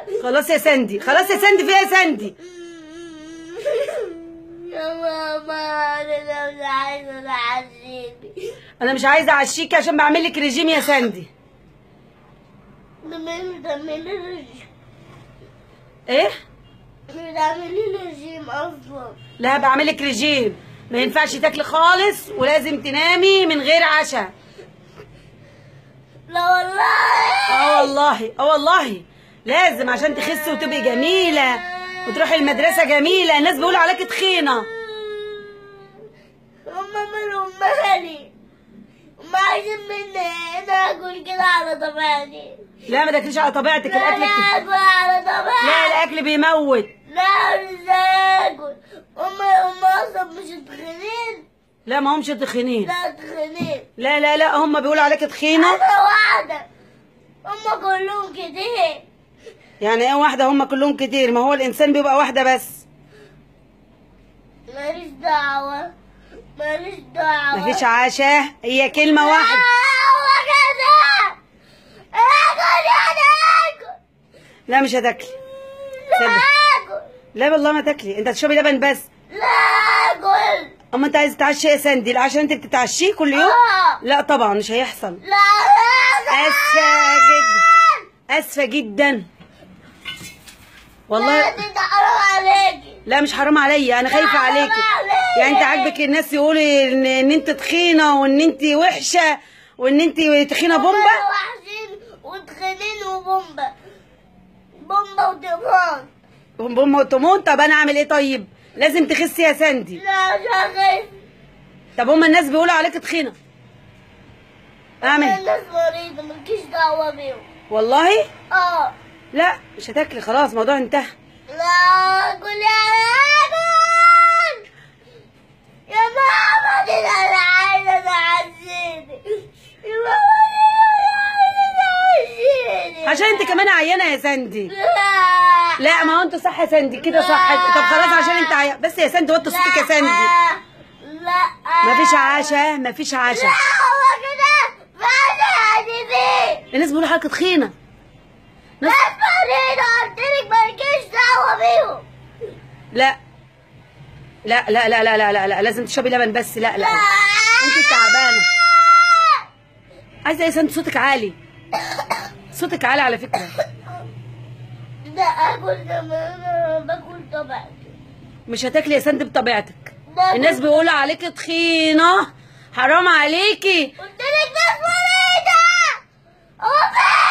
خلاص يا سندي خلاص يا سندي في إيه يا سندي يا ماما انا مش عايزه تعذبني انا مش عايزه اعشيكي عشان بعمل لك ريجيم يا سندي مش بتعملي رجيم ايه مش بتعملي رجيم اصلا لا بعمل لك ريجيم ما ينفعش تاكلي خالص ولازم تنامي من غير عشاء لا والله اه والله اه والله لازم عشان تخسي وتبقي جميله وتروحي المدرسه جميله الناس بيقولوا عليكي تخينه هما مالهم مالي هما عايزين مني انا اكل كده على طبيعتي لا ما تاكليش على طبيعتك لا الاكل انا اكل على لا طبيعتي الاكل بيموت لا مش اكل هما هما اصلا مش تخينين لا ما همش تخينين لا تخينين لا لا لا هم بيقولوا عليك تخينه انا واحدة هما كلهم كده يعني ايه واحده هم كلهم كتير ما هو الانسان بيبقى واحده بس ماليش دعوة ماليش دعوة مفيش عشاء هي كلمه واحده هو كده اكل انا اكل لا مش هتاكلي لا صدق. اكل لا والله ما تاكلي انت تشربي لبن بس لا اكل اما انت عايزه تتعشي يا سندي لا عشان انت بتتعشيه كل يوم آه. لا طبعا مش هيحصل لا لا اسفه جدا اسفه جدا والله لا انت حرام عليكي لا مش حرام عليا انا خايفه حرام عليكي عليك. يعني انت عاجبك الناس يقولوا ان, ان انت تخينه وان انت وحشه وان انت تخينه هما بومبا وحشين وتخينين وبومبا بومبا وتيفون بومبا وتمون طب انا اعمل ايه طيب لازم تخسي يا سندي لا مش هخس طب هما الناس بيقولوا عليك تخينه اعمل إيه؟ الناس مريضة مالكيش دعوة بيهم والله اه لا مش هتاكلي خلاص الموضوع انتهى لا كل اكل يا ماما دي انا عايزة تعذبني يا ماما دي انا عايزة تعذبني عشان انت كمان عيانه يا سندي لا لا ما هو انت صح يا سندي كده صح طب خلاص عشان انت عيان بس يا سندي وطي صوتك يا سندي لا مفيش عشاء مفيش لا عشاء هو كده بعد هدفي الناس بيقولوا حضرتك تخينه ناس مريضة قلت لك مالكيش دعوة بيهم لا لا لا لا لا لا لا, لا. لازم تشربي لبن بس لا لا انت تعبانه عايزه ايه سند صوتك عالي صوتك عالي على فكره ده اكل كمان باكل طبعا مش هتاكلي يا سند بطبيعتك ده الناس بيقولوا عليكي تخينه حرام عليكي قلت لك ناس مريضة هو فين